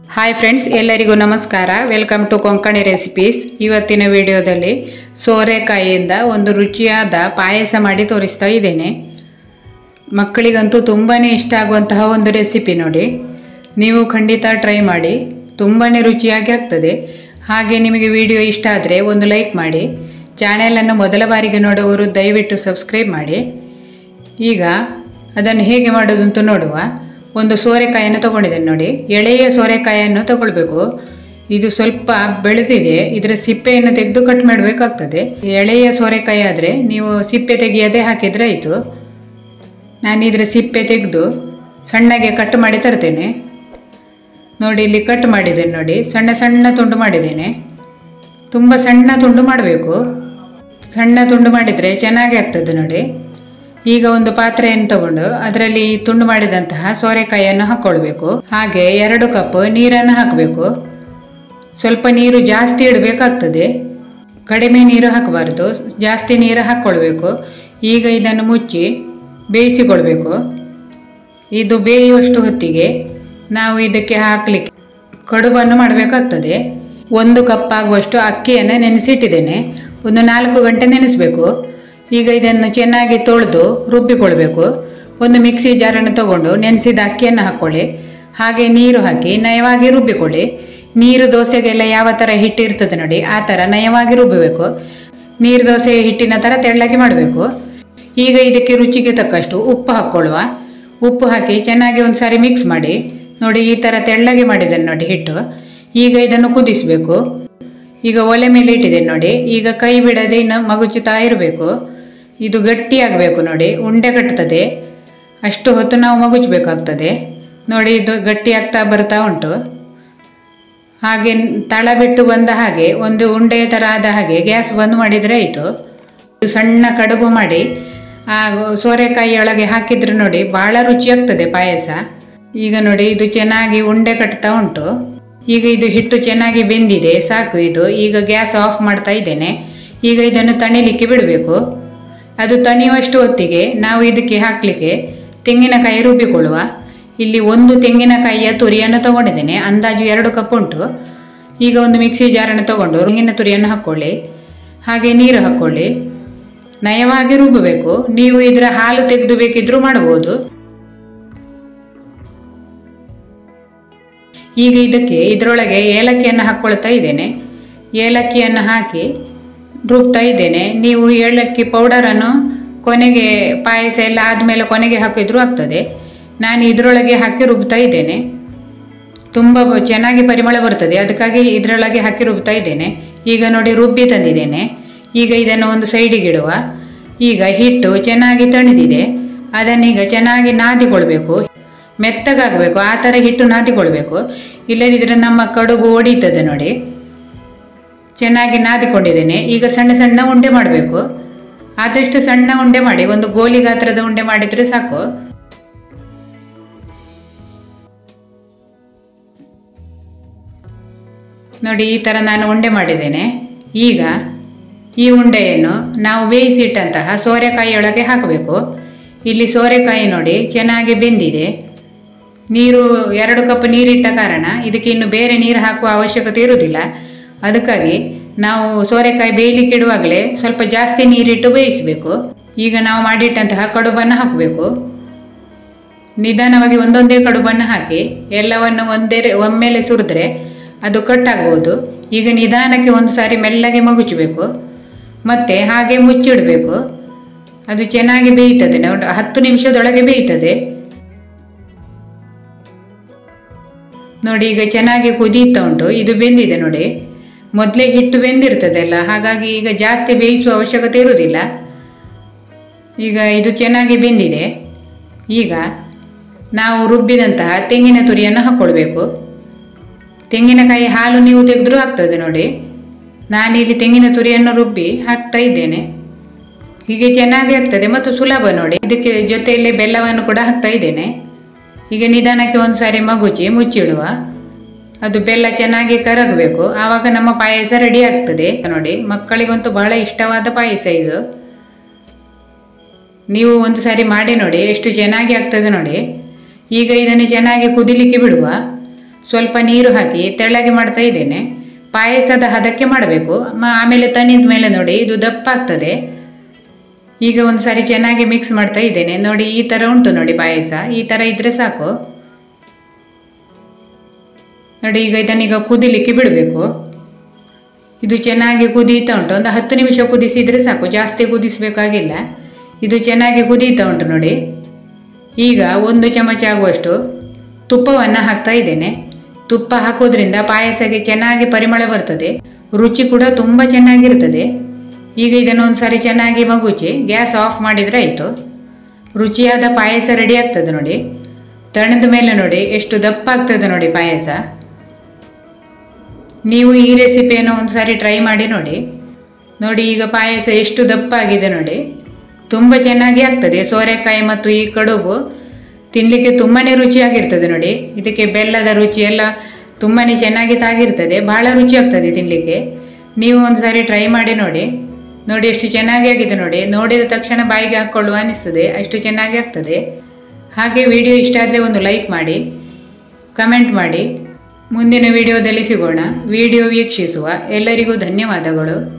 hi friends ಎಲ್ಲರಿಗೂ ನಮಸ್ಕಾರ welcome to Konkani recipes ಇವತ್ತಿನ ವಿಡಿಯೋದಲ್ಲಿ ಸೋರೆಕಾಯಿಯಿಂದ ಒಂದು ರುಚಿಯಾದ ಪಾಯಸ ಮಾಡಿ ತೋರಿಸ್ತಾ ಇದ್ದೇನೆ ಮಕ್ಕಳಿಗಂತೂ ತುಂಬಾ ಇಷ್ಟ ಆಗುವಂತಹ ಒಂದು ರೆಸಿಪಿ ನೋಡಿ ನೀವು ಖಂಡಿತ ಟ್ರೈ ಮಾಡಿ ತುಂಬಾ ರುಚಿಯಾಗಿ ಆಗ್ತದೆ ಹಾಗೆ ನಿಮಗೆ ವಿಡಿಯೋ ಇಷ್ಟ ಆದರೆ ಒಂದು ಲೈಕ್ ಮಾಡಿ ಚಾನೆಲನ್ನು ಮೊದಲ ಬಾರಿಗೆ ನೋಡುವವರು ದಯವಿಟ್ಟು ಸಬ್ಸ್ಕ್ರೈಬ್ ಮಾಡಿ ಈಗ ಅದನ್ನು ಹೇಗೆ ಮಾಡೋದು ಅಂತ ನೋಡುವ ಒಂದು ಸೋರೆಕಾಯನ್ನು ತಗೊಂಡಿದ್ದೇನೆ ನೋಡಿ ಎಳೆಯ ಸೋರೆಕಾಯನ್ನು ತಗೊಳ್ಬೇಕು ಇದು ಸ್ವಲ್ಪ ಬೆಳೆದಿದೆ ಇದರ ಸಿಪ್ಪೆಯನ್ನು ತೆಗೆದು ಕಟ್ ಮಾಡಬೇಕಾಗ್ತದೆ ಎಳೆಯ ಸೋರೆಕಾಯಿ ಆದರೆ ನೀವು ಸಿಪ್ಪೆ ತೆಗೆಯದೇ ಹಾಕಿದರೆ ಆಯಿತು ನಾನು ಇದರ ಸಿಪ್ಪೆ ತೆಗೆದು ಸಣ್ಣಗೆ ಕಟ್ ಮಾಡಿ ತರ್ತೇನೆ ನೋಡಿ ಇಲ್ಲಿ ಕಟ್ ಮಾಡಿದ್ದೇನೆ ನೋಡಿ ಸಣ್ಣ ಸಣ್ಣ ತುಂಡು ಮಾಡಿದ್ದೇನೆ ತುಂಬ ಸಣ್ಣ ತುಂಡು ಮಾಡಬೇಕು ಸಣ್ಣ ತುಂಡು ಮಾಡಿದರೆ ಚೆನ್ನಾಗಿ ಆಗ್ತದೆ ನೋಡಿ ಈಗ ಒಂದು ಪಾತ್ರೆಯನ್ನು ತಗೊಂಡು ಅದರಲ್ಲಿ ತುಂಡು ಮಾಡಿದಂತಹ ಸೋರೆಕಾಯಿಯನ್ನು ಹಾಕ್ಕೊಳ್ಬೇಕು ಹಾಗೆ ಎರಡು ಕಪ್ ನೀರನ್ನು ಹಾಕಬೇಕು ಸ್ವಲ್ಪ ನೀರು ಜಾಸ್ತಿ ಇಡಬೇಕಾಗ್ತದೆ ಕಡಿಮೆ ನೀರು ಹಾಕಬಾರ್ದು ಜಾಸ್ತಿ ನೀರು ಹಾಕ್ಕೊಳ್ಬೇಕು ಈಗ ಇದನ್ನು ಮುಚ್ಚಿ ಬೇಯಿಸಿಕೊಳ್ಬೇಕು ಇದು ಬೇಯುವಷ್ಟು ಹೊತ್ತಿಗೆ ನಾವು ಇದಕ್ಕೆ ಹಾಕಲಿಕ್ಕೆ ಕಡುಬನ್ನು ಮಾಡಬೇಕಾಗ್ತದೆ ಒಂದು ಕಪ್ ಆಗುವಷ್ಟು ಅಕ್ಕಿಯನ್ನು ನೆನೆಸಿಟ್ಟಿದ್ದೇನೆ ಒಂದು ನಾಲ್ಕು ಗಂಟೆ ನೆನೆಸಬೇಕು ಈಗ ಇದನ್ನು ಚೆನ್ನಾಗಿ ತೊಳೆದು ರುಬ್ಬಿಕೊಳ್ಬೇಕು ಒಂದು ಮಿಕ್ಸಿ ಜಾರನ್ನು ತಗೊಂಡು ನೆನೆಸಿದ ಅಕ್ಕಿಯನ್ನು ಹಾಕ್ಕೊಳ್ಳಿ ಹಾಗೆ ನೀರು ಹಾಕಿ ನಯವಾಗಿ ರುಬ್ಬಿಕೊಳ್ಳಿ ನೀರು ದೋಸೆಗೆಲ್ಲ ಯಾವ ಥರ ಹಿಟ್ಟು ಇರ್ತದೆ ನೋಡಿ ಆ ಥರ ನಯವಾಗಿ ರುಬ್ಬಬೇಕು ನೀರು ದೋಸೆ ಹಿಟ್ಟಿನ ಥರ ತೆಳ್ಳಗೆ ಮಾಡಬೇಕು ಈಗ ಇದಕ್ಕೆ ರುಚಿಗೆ ತಕ್ಕಷ್ಟು ಉಪ್ಪು ಹಾಕ್ಕೊಳ್ಳುವ ಉಪ್ಪು ಹಾಕಿ ಚೆನ್ನಾಗಿ ಒಂದು ಸಾರಿ ಮಿಕ್ಸ್ ಮಾಡಿ ನೋಡಿ ಈ ಥರ ತೆಳ್ಳಗೆ ಮಾಡಿದ್ದೇನೆ ನೋಡಿ ಹಿಟ್ಟು ಈಗ ಇದನ್ನು ಕುದಿಸಬೇಕು ಈಗ ಒಲೆ ಮೇಲೆ ಇಟ್ಟಿದ್ದೇನೆ ನೋಡಿ ಈಗ ಕೈ ಬಿಡದೆ ಇನ್ನು ಮಗುಚುತ್ತಾ ಇರಬೇಕು ಇದು ಗಟ್ಟಿಯಾಗಬೇಕು ನೋಡಿ ಉಂಡೆ ಕಟ್ತದೆ ಅಷ್ಟು ಹೊತ್ತು ನಾವು ಮಗುಚಬೇಕಾಗ್ತದೆ ನೋಡಿ ಇದು ಗಟ್ಟಿಯಾಗ್ತಾ ಬರ್ತಾ ಉಂಟು ಹಾಗೆ ತಳ ಬಿಟ್ಟು ಬಂದ ಹಾಗೆ ಒಂದು ಉಂಡೆಯ ಥರ ಆದ ಹಾಗೆ ಗ್ಯಾಸ್ ಬಂದ್ ಮಾಡಿದರೆ ಆಯಿತು ಸಣ್ಣ ಕಡುಬು ಮಾಡಿ ಆ ಸೋರೆಕಾಯಿ ಒಳಗೆ ಹಾಕಿದ್ರೆ ನೋಡಿ ಭಾಳ ರುಚಿಯಾಗ್ತದೆ ಪಾಯಸ ಈಗ ನೋಡಿ ಇದು ಚೆನ್ನಾಗಿ ಉಂಡೆ ಕಟ್ತಾ ಉಂಟು ಈಗ ಇದು ಹಿಟ್ಟು ಚೆನ್ನಾಗಿ ಬೆಂದಿದೆ ಸಾಕು ಇದು ಈಗ ಗ್ಯಾಸ್ ಆಫ್ ಮಾಡ್ತಾ ಇದ್ದೇನೆ ಈಗ ಇದನ್ನು ತಣಿಲಿಕ್ಕೆ ಬಿಡಬೇಕು ಅದು ತಣಿಯುವಷ್ಟು ಹೊತ್ತಿಗೆ ನಾವು ಇದಕ್ಕೆ ಹಾಕಲಿಕ್ಕೆ ತೆಂಗಿನಕಾಯಿ ರುಬ್ಬಿಕೊಳ್ಳುವ ಇಲ್ಲಿ ಒಂದು ತೆಂಗಿನಕಾಯಿಯ ತುರಿಯನ್ನು ತಗೊಂಡಿದ್ದೇನೆ ಅಂದಾಜು ಎರಡು ಕಪ್ ಉಂಟು ಈಗ ಒಂದು ಮಿಕ್ಸಿ ಜಾರನ್ನು ತಗೊಂಡು ತೆಂಗಿನ ತುರಿಯನ್ನು ಹಾಕ್ಕೊಳ್ಳಿ ಹಾಗೆ ನೀರು ಹಾಕ್ಕೊಳ್ಳಿ ನಯವಾಗಿ ರುಬ್ಬಬೇಕು ನೀವು ಇದರ ಹಾಲು ತೆಗೆದು ಬೇಕಿದ್ರೂ ಮಾಡ್ಬೋದು ಈಗ ಇದಕ್ಕೆ ಇದರೊಳಗೆ ಏಲಕ್ಕಿಯನ್ನು ಹಾಕ್ಕೊಳ್ತಾ ಇದ್ದೇನೆ ಏಲಕ್ಕಿಯನ್ನು ಹಾಕಿ ರುಬ್ತಾ ಇದ್ದೇನೆ ನೀವು ಏಲಕ್ಕಿ ಪೌಡರನ್ನು ಕೊನೆಗೆ ಪಾಯಸ ಎಲ್ಲ ಆದಮೇಲೆ ಕೊನೆಗೆ ಹಾಕಿದ್ರೂ ಆಗ್ತದೆ ನಾನು ಇದರೊಳಗೆ ಹಾಕಿ ರುಬ್ತಾ ಇದ್ದೇನೆ ತುಂಬ ಚೆನ್ನಾಗಿ ಪರಿಮಳ ಬರ್ತದೆ ಅದಕ್ಕಾಗಿ ಇದರೊಳಗೆ ಹಾಕಿ ರುಬ್ತಾ ಇದ್ದೇನೆ ಈಗ ನೋಡಿ ರುಬ್ಬಿ ತಂದಿದ್ದೇನೆ ಈಗ ಇದನ್ನು ಒಂದು ಸೈಡಿಗೆ ಇಡುವ ಈಗ ಹಿಟ್ಟು ಚೆನ್ನಾಗಿ ತಣಿದಿದೆ ಅದನ್ನೀಗ ಚೆನ್ನಾಗಿ ನಾದಿಕೊಳ್ಬೇಕು ಮೆತ್ತಗಾಗಬೇಕು ಆ ಥರ ಹಿಟ್ಟು ನಾದಿಕೊಳ್ಬೇಕು ಇಲ್ಲದಿದ್ದರೆ ನಮ್ಮ ಕಡುಬು ಒಡೀತದೆ ನೋಡಿ ಚೆನ್ನಾಗಿ ನಾದಿಕೊಂಡಿದ್ದೇನೆ ಈಗ ಸಣ್ಣ ಸಣ್ಣ ಉಂಡೆ ಮಾಡಬೇಕು ಆದಷ್ಟು ಸಣ್ಣ ಉಂಡೆ ಮಾಡಿ ಒಂದು ಗೋಲಿ ಗಾತ್ರದ ಉಂಡೆ ಮಾಡಿದರೆ ಸಾಕು ನೋಡಿ ಈ ಥರ ನಾನು ಉಂಡೆ ಮಾಡಿದ್ದೇನೆ ಈಗ ಈ ಉಂಡೆಯನ್ನು ನಾವು ಬೇಯಿಸಿಟ್ಟಂತಹ ಸೋರೆಕಾಯಿಯೊಳಗೆ ಹಾಕಬೇಕು ಇಲ್ಲಿ ಸೋರೆಕಾಯಿ ನೋಡಿ ಚೆನ್ನಾಗಿ ಬೆಂದಿದೆ ನೀರು ಎರಡು ಕಪ್ ನೀರಿಟ್ಟ ಕಾರಣ ಇದಕ್ಕೆ ಇನ್ನು ಬೇರೆ ನೀರು ಹಾಕುವ ಅವಶ್ಯಕತೆ ಇರುವುದಿಲ್ಲ ಅದಕ್ಕಾಗಿ ನಾವು ಸೋರೆಕಾಯಿ ಬೇಯಲಿಕ್ಕೆ ಇಡುವಾಗಲೇ ಸ್ವಲ್ಪ ಜಾಸ್ತಿ ನೀರಿಟ್ಟು ಬೇಯಿಸಬೇಕು ಈಗ ನಾವು ಮಾಡಿಟ್ಟಂತಹ ಕಡುಬನ್ನು ಹಾಕಬೇಕು ನಿಧಾನವಾಗಿ ಒಂದೊಂದೇ ಕಡುಬನ್ನು ಹಾಕಿ ಎಲ್ಲವನ್ನು ಒಂದೇ ಒಮ್ಮೆಲೆ ಸುರಿದ್ರೆ ಅದು ಕಟ್ಟಾಗ್ಬೋದು ಈಗ ನಿಧಾನಕ್ಕೆ ಒಂದು ಸಾರಿ ಮೆಲ್ಲಗೆ ಮಗುಚಬೇಕು ಮತ್ತು ಹಾಗೆ ಮುಚ್ಚಿಡಬೇಕು ಅದು ಚೆನ್ನಾಗಿ ಬೇಯ್ತದೆ ಒಂದು ಹತ್ತು ನಿಮಿಷದೊಳಗೆ ಬೇಯ್ತದೆ ನೋಡಿ ಈಗ ಚೆನ್ನಾಗಿ ಕುದೀತಾ ಉಂಟು ಇದು ಬೆಂದಿದೆ ನೋಡಿ ಮೊದಲೇ ಹಿಟ್ಟು ಬೆಂದಿರ್ತದೆ ಅಲ್ಲ ಹಾಗಾಗಿ ಈಗ ಜಾಸ್ತಿ ಬೇಯಿಸುವ ಅವಶ್ಯಕತೆ ಇರುವುದಿಲ್ಲ ಈಗ ಇದು ಚೆನ್ನಾಗಿ ಬೆಂದಿದೆ ಈಗ ನಾವು ರುಬ್ಬಿದಂತಹ ತೆಂಗಿನ ತುರಿಯನ್ನು ಹಾಕ್ಕೊಳ್ಬೇಕು ತೆಂಗಿನಕಾಯಿ ಹಾಲು ನೀವು ತೆಗೆದ್ರೂ ಆಗ್ತದೆ ನೋಡಿ ನಾನಿಲ್ಲಿ ತೆಂಗಿನ ತುರಿಯನ್ನು ರುಬ್ಬಿ ಹಾಕ್ತಾ ಇದ್ದೇನೆ ಹೀಗೆ ಚೆನ್ನಾಗಿ ಆಗ್ತದೆ ಮತ್ತು ಸುಲಭ ನೋಡಿ ಇದಕ್ಕೆ ಜೊತೆಯಲ್ಲಿ ಬೆಲ್ಲವನ್ನು ಕೂಡ ಹಾಕ್ತಾ ಇದ್ದೇನೆ ಈಗ ನಿಧಾನಕ್ಕೆ ಒಂದು ಸಾರಿ ಮಗುಚಿ ಮುಚ್ಚಿಡುವ ಅದು ಬೆಲ್ಲ ಚೆನ್ನಾಗಿ ಕರಗಬೇಕು ಆವಾಗ ನಮ್ಮ ಪಾಯಸ ರೆಡಿ ಆಗ್ತದೆ ನೋಡಿ ಮಕ್ಕಳಿಗಂತೂ ಬಹಳ ಇಷ್ಟವಾದ ಪಾಯಸ ಇದು ನೀವು ಒಂದು ಸಾರಿ ಮಾಡಿ ನೋಡಿ ಎಷ್ಟು ಚೆನ್ನಾಗಿ ಆಗ್ತದೆ ನೋಡಿ ಈಗ ಇದನ್ನು ಚೆನ್ನಾಗಿ ಕುದಿಲಿಕ್ಕೆ ಬಿಡುವ ಸ್ವಲ್ಪ ನೀರು ಹಾಕಿ ತೆಳ್ಳಗೆ ಮಾಡ್ತಾ ಇದ್ದೇನೆ ಪಾಯಸದ ಹದಕ್ಕೆ ಮಾಡಬೇಕು ಮ- ಆಮೇಲೆ ತಣ್ಣಿದ ಮೇಲೆ ನೋಡಿ ಇದು ದಪ್ಪ ಆಗ್ತದೆ ಈಗ ಒಂದು ಸಾರಿ ಚೆನ್ನಾಗಿ ಮಿಕ್ಸ್ ಮಾಡ್ತಾ ಇದ್ದೇನೆ ನೋಡಿ ಈ ಥರ ಉಂಟು ನೋಡಿ ಪಾಯಸ ಈ ಥರ ಇದ್ರೆ ಸಾಕು ನೋಡಿ ಈಗ ಇದನ್ನೀಗ ಕುದಿಲಿಕ್ಕೆ ಬಿಡಬೇಕು ಇದು ಚೆನ್ನಾಗಿ ಕುದೀತಾ ಉಂಟು ಒಂದು ಹತ್ತು ನಿಮಿಷ ಕುದಿಸಿದರೆ ಸಾಕು ಜಾಸ್ತಿ ಕುದಿಸಬೇಕಾಗಿಲ್ಲ ಇದು ಚೆನ್ನಾಗಿ ಕುದೀತಾ ಉಂಟು ನೋಡಿ ಈಗ ಒಂದು ಚಮಚ ಆಗುವಷ್ಟು ತುಪ್ಪವನ್ನು ಹಾಕ್ತಾ ಇದ್ದೇನೆ ತುಪ್ಪ ಹಾಕೋದ್ರಿಂದ ಪಾಯಸಕ್ಕೆ ಚೆನ್ನಾಗಿ ಪರಿಮಳ ಬರ್ತದೆ ರುಚಿ ಕೂಡ ತುಂಬ ಚೆನ್ನಾಗಿರ್ತದೆ ಈಗ ಇದನ್ನು ಒಂದು ಸಾರಿ ಚೆನ್ನಾಗಿ ಮಗುಚಿ ಗ್ಯಾಸ್ ಆಫ್ ಮಾಡಿದರೆ ಆಯಿತು ರುಚಿಯಾದ ಪಾಯಸ ರೆಡಿ ಆಗ್ತದೆ ನೋಡಿ ತಣ್ಣದ ಮೇಲೆ ನೋಡಿ ಎಷ್ಟು ದಪ್ಪ ಆಗ್ತದೆ ನೋಡಿ ಪಾಯಸ ನೀವು ಈ ರೆಸಿಪಿಯನ್ನು ಒಂದು ಸಾರಿ ಟ್ರೈ ಮಾಡಿ ನೋಡಿ ನೋಡಿ ಈಗ ಪಾಯಸ ಎಷ್ಟು ದಪ್ಪ ಆಗಿದೆ ನೋಡಿ ತುಂಬ ಚೆನ್ನಾಗಿ ಆಗ್ತದೆ ಸೋರೆಕಾಯಿ ಮತ್ತು ಈ ಕಡುಬು ತಿನ್ನಲಿಕ್ಕೆ ತುಂಬಾ ರುಚಿಯಾಗಿರ್ತದೆ ನೋಡಿ ಇದಕ್ಕೆ ಬೆಲ್ಲದ ರುಚಿ ಎಲ್ಲ ತುಂಬಾ ಚೆನ್ನಾಗಿ ತಾಗಿರ್ತದೆ ಭಾಳ ರುಚಿ ಆಗ್ತದೆ ತಿನ್ನಲಿಕ್ಕೆ ನೀವು ಒಂದು ಸಾರಿ ಟ್ರೈ ಮಾಡಿ ನೋಡಿ ನೋಡಿ ಎಷ್ಟು ಚೆನ್ನಾಗಿ ಆಗಿದೆ ನೋಡಿ ನೋಡಿದ ತಕ್ಷಣ ಬಾಯಿಗೆ ಹಾಕ್ಕೊಳ್ಳುವ ಅನಿಸ್ತದೆ ಅಷ್ಟು ಚೆನ್ನಾಗಿ ಆಗ್ತದೆ ಹಾಗೆ ವಿಡಿಯೋ ಇಷ್ಟ ಆದರೆ ಒಂದು ಲೈಕ್ ಮಾಡಿ ಕಮೆಂಟ್ ಮಾಡಿ ಮುಂದಿನ ವಿಡಿಯೋದಲ್ಲಿ ಸಿಗೋಣ ವಿಡಿಯೋ ವೀಕ್ಷಿಸುವ ಎಲ್ಲರಿಗೂ ಧನ್ಯವಾದಗಳು